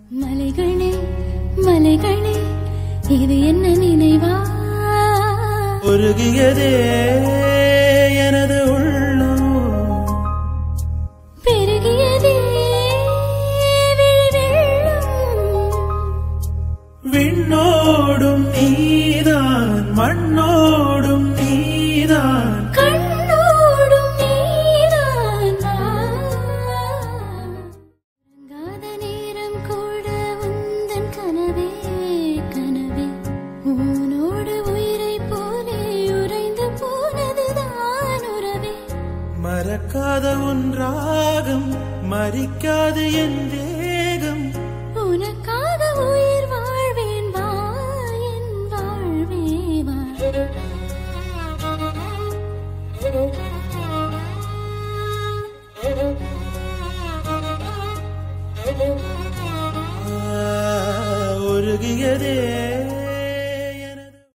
மலைகளே மலைகளே இது என்ன நினைவா உருகியதே எனது உள்ளம் பெருகியதே விழிவெள்ளம். விண்ணோடும் நீதான் மண்ணோடும் நீதான் கண்ணோடும் நீதான் வா. உறங்காத நேரம் கூட உந்தன் கனவே கனவே உன்னோடு உயிரைப் போலே உறைந்து போனதுதான் உறவே மறக்காத உன் ராகம் மறிக்காது என் தேகம் உனக்காக உயிர் வாழ்வேன் வா என் வாழ்வே வா ஆ, உருகியதே